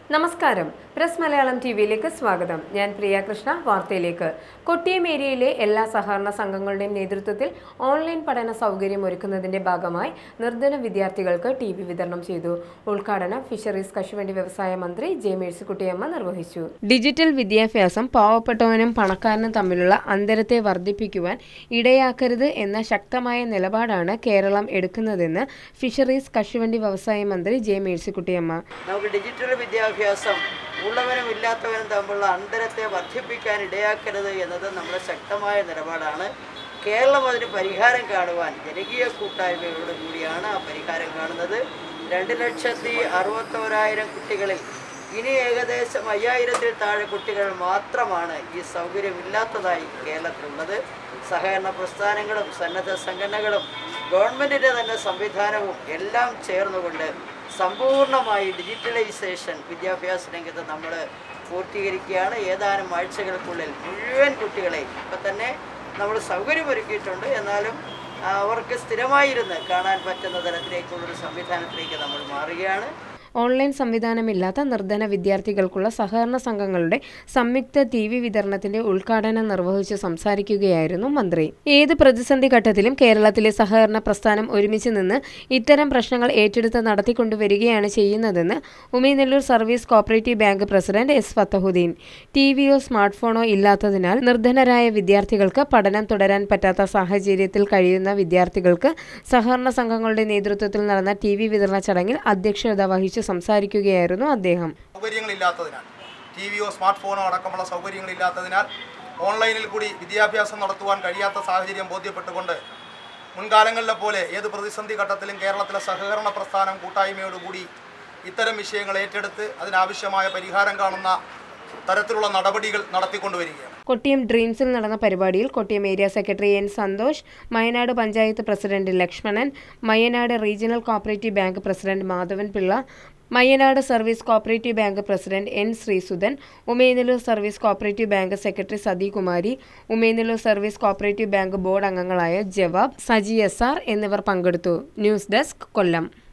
നമസ്കാരം press Malayalam T വിയിലേക്ക് സ്വാഗതം ഞാൻ പ്രിയ കൃഷ്ണ വാർത്തയിലേക്ക് കൊട്ടിയം ഏരിയയിലെ എല്ലാ സഹകരണ സംഘങ്ങളുടെയും നേതൃത്വത്തിൽ ഓൺലൈൻ പഠന സൗകര്യം ഒരുക്കുന്നതിന്റെ ഭാഗമായി നിർധന വിദ്യാർത്ഥികൾക്ക് ടി വി വിതരണം ചെയ്തു ഉദ്ഘാടനം ഫിഷറീസ് കശുവണ്ടി വ്യവസായ മന്ത്രി ജെ മേഴ്സിക്കുട്ടിയമ്മ നിർവഹിച്ചു ഡിജിറ്റൽ വിദ്യാഭ്യാസം പാവപ്പെട്ടവനും പണക്കാരനും തമ്മിലുള്ള അന്തരത്തെ വർദ്ധിപ്പിക്കുവാൻ ഇടയാക്കരുത് എന്ന ശക്തമായ നിലപാടാണ് കേരളം എടുക്കുന്നതെന്ന് ഫിഷറീസ് കശുവണ്ടി വ്യവസായ മന്ത്രി ജെ മേഴ്സിക്കുട്ടിയമ്മ നമുക്ക് ഡിജിറ്റൽ വിദ്യാഭ്യാസം ഉള്ളവനും ഇല്ലാത്തവനും തമ്മിലുള്ള അന്തരത്തെ വർദ്ധിപ്പിക്കാൻ ഇടയാക്കരുത് എന്നത് നമ്മുടെ ശക്തമായ നിലപാടാണ് കേരളം അതിന് പരിഹാരം കാണുവാൻ ജനകീയ കൂട്ടായ്മയോട് കൂടിയാണ് ആ പരിഹാരം കാണുന്നത് രണ്ട് ലക്ഷത്തി അറുപത്തോരായിരം കുട്ടികളിൽ ഇനി ഏകദേശം അയ്യായിരത്തിൽ താഴെ കുട്ടികൾ മാത്രമാണ് ഈ സൗകര്യമില്ലാത്തതായി കേരളത്തിലുള്ളത് സഹകരണ പ്രസ്ഥാനങ്ങളും സന്നദ്ധ സംഘടനകളും ഗവൺമെൻറ്റിൻ്റെ തന്നെ സംവിധാനവും എല്ലാം ചേർന്നുകൊണ്ട് സമ്പൂർണ്ണമായി ഡിജിറ്റലൈസേഷൻ വിദ്യാഭ്യാസ രംഗത്ത് നമ്മൾ പൂർത്തീകരിക്കുകയാണ് ഏതാനും ആഴ്ചകൾക്കുള്ളിൽ മുഴുവൻ കുട്ടികളെ ഇപ്പം തന്നെ നമ്മൾ സൗകര്യമൊരുക്കിയിട്ടുണ്ട് എന്നാലും ആ, അവർക്ക് സ്ഥിരമായിരുന്ന് കാണാൻ പറ്റുന്ന തരത്തിലേക്കുള്ളൊരു സംവിധാനത്തിലേക്ക് നമ്മൾ മാറുകയാണ് ഓൺലൈൻ സംവിധാനമില്ലാത്ത നിർധന വിദ്യാർത്ഥികൾക്കുള്ള സഹകരണ സംഘങ്ങളുടെ സംയുക്ത ടി വി വിതരണത്തിന്റെ ഉദ്ഘാടനം നിർവഹിച്ച് സംസാരിക്കുകയായിരുന്നു മന്ത്രി ഏത് പ്രതിസന്ധി ഘട്ടത്തിലും കേരളത്തിലെ സഹകരണ പ്രസ്ഥാനം ഒരുമിച്ച് നിന്ന് ഇത്തരം പ്രശ്നങ്ങൾ ഏറ്റെടുത്ത് നടത്തിക്കൊണ്ടുവരികയാണ് ചെയ്യുന്നതെന്ന് Umayanallur service cooperative bank president S Fathahuddeen ടി വിയോ സ്മാർട്ട് ഫോണോ ഇല്ലാത്തതിനാൽ നിർധനരായ വിദ്യാർത്ഥികൾക്ക് പഠനം തുടരാൻ പറ്റാത്ത സാഹചര്യത്തിൽ കഴിയുന്ന വിദ്യാർത്ഥികൾക്ക് സഹകരണ സംഘങ്ങളുടെ നേതൃത്വത്തിൽ നടന്ന ടി വി വിതരണ ചടങ്ങിൽ അധ്യക്ഷത വഹിച്ച് സംസാരിക്കുകയായിരുന്നു അദ്ദേഹം സൗകര്യങ്ങളില്ലാത്തതിനാൽ ടി വിയോ സ്മാർട്ട് ഫോണോ അടക്കമുള്ള സൗകര്യങ്ങളില്ലാത്തതിനാൽ ഓൺലൈനിൽ കൂടി വിദ്യാഭ്യാസം നടത്തുവാൻ കഴിയാത്ത സാഹചര്യം ബോധ്യപ്പെട്ടുകൊണ്ട് മുൻകാലങ്ങളിലെ പോലെ ഏത് പ്രതിസന്ധി ഘട്ടത്തിലും കേരളത്തിലെ സഹകരണ പ്രസ്ഥാനം കൂട്ടായ്മയോടുകൂടി ഇത്തരം വിഷയങ്ങൾ ഏറ്റെടുത്ത് അതിനാവശ്യമായ പരിഹാരം കാണുന്ന തരത്തിലുള്ള നടപടികൾ നടത്തിക്കൊണ്ടുവരികയാണ് കൊട്ടിയം ഡ്രീംസിൽ നടന്ന പരിപാടിയിൽ Kottiyam area secretary N Santhosh Mayyanad panchayat president Lakshmanan Mayyanad regional cooperative bank president Madhavan Pillai Mayyanad service cooperative bank president N Sreesudhan Umayanallur service cooperative bank secretary Sathikumari Umayanallur service cooperative bank board അംഗങ്ങളായ ജവാബ് സജി എസ് ആർ എന്നിവർ പങ്കെടുത്തു ന്യൂസ് ഡെസ്ക് കൊല്ലം